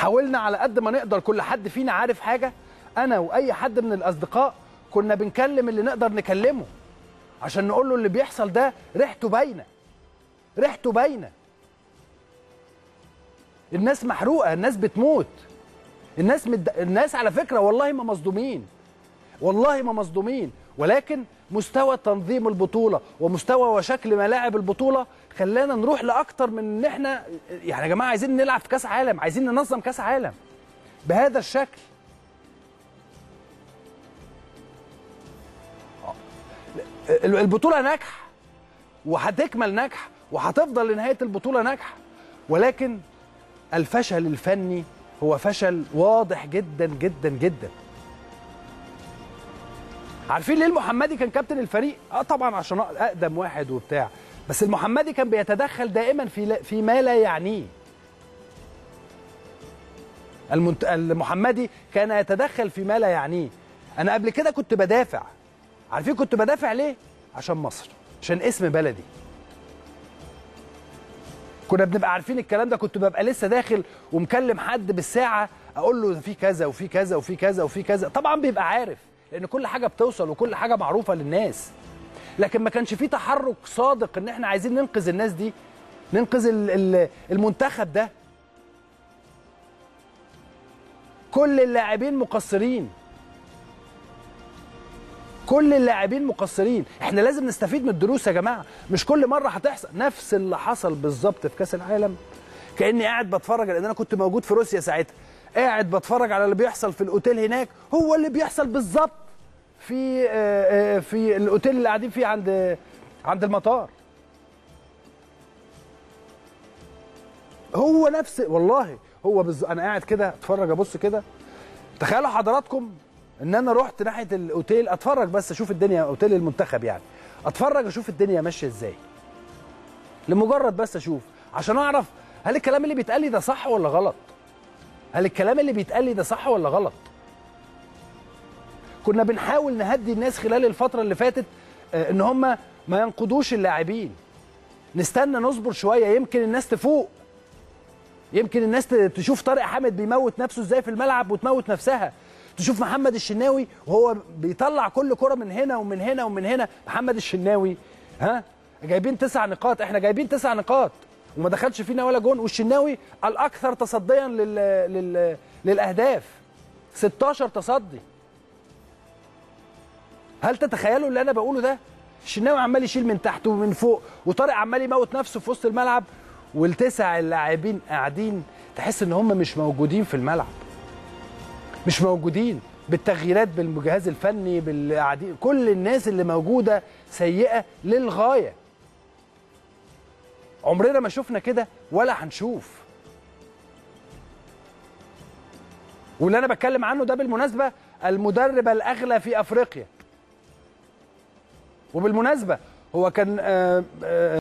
حاولنا على قد ما نقدر كل حد فينا عارف حاجه انا واي حد من الاصدقاء كنا بنكلم اللي نقدر نكلمه عشان نقول له اللي بيحصل ده ريحته باينه ريحته باينه الناس محروقه الناس بتموت الناس مد... الناس على فكره والله ما مصدومين والله ما مصدومين ولكن مستوى تنظيم البطوله ومستوى وشكل ملاعب البطوله خلانا نروح لاكتر من ان احنا يعني يا جماعه عايزين نلعب في كاس عالم عايزين ننظم كاس عالم بهذا الشكل البطوله ناجحه وهتكمل ناجحه وهتفضل لنهايه البطوله ناجحه ولكن الفشل الفني هو فشل واضح جدا جدا جدا عارفين ليه المحمدي كان كابتن الفريق اه طبعا عشان اقدم واحد وبتاع بس المحمدي كان بيتدخل دائما في في ما لا يعنيه المنت... المحمدي كان يتدخل في ما لا يعنيه انا قبل كده كنت بدافع عارفين كنت بدافع ليه عشان مصر عشان اسم بلدي كنا بنبقى عارفين الكلام ده كنت ببقى لسه داخل ومكلم حد بالساعه اقول له في كذا وفي كذا وفي كذا وفي كذا طبعا بيبقى عارف لان كل حاجه بتوصل وكل حاجه معروفه للناس لكن ما كانش في تحرك صادق ان احنا عايزين ننقذ الناس دي ننقذ المنتخب ده كل اللاعبين مقصرين كل اللاعبين مقصرين احنا لازم نستفيد من الدروس يا جماعه مش كل مره هتحصل نفس اللي حصل بالظبط في كاس العالم كاني قاعد بتفرج لان انا كنت موجود في روسيا ساعتها قاعد بتفرج على اللي بيحصل في الاوتيل هناك هو اللي بيحصل بالظبط في في الاوتيل اللي قاعدين فيه عند عند المطار هو نفس والله هو بز... انا قاعد كده اتفرج ابص كده تخيلوا حضراتكم ان انا رحت ناحيه الاوتيل اتفرج بس اشوف الدنيا اوتيل المنتخب يعني اتفرج اشوف الدنيا ماشيه ازاي لمجرد بس اشوف عشان اعرف هل الكلام اللي بيتقال لي ده صح ولا غلط هل الكلام اللي بيتقال لي ده صح ولا غلط كنا بنحاول نهدي الناس خلال الفتره اللي فاتت ان هم ما ينقضوش اللاعبين نستنى نصبر شويه يمكن الناس تفوق يمكن الناس تشوف طارق حامد بيموت نفسه ازاي في الملعب وتموت نفسها تشوف محمد الشناوي وهو بيطلع كل كره من هنا ومن هنا ومن هنا محمد الشناوي ها جايبين تسع نقاط احنا جايبين تسع نقاط وما دخلش فينا ولا جون والشناوي الاكثر تصديا لل... لل... للاهداف 16 تصدي هل تتخيلوا اللي انا بقوله ده الشناوي عمال يشيل من تحت ومن فوق وطارق عمال يموت نفسه في وسط الملعب والتسع اللاعبين قاعدين تحس ان هم مش موجودين في الملعب مش موجودين بالتغييرات بالجهاز الفني بالقاعدين كل الناس اللي موجوده سيئه للغايه عمرنا ما شفنا كده ولا هنشوف واللي انا بتكلم عنه ده بالمناسبه المدرب الاغلى في افريقيا وبالمناسبه هو كان آآ آآ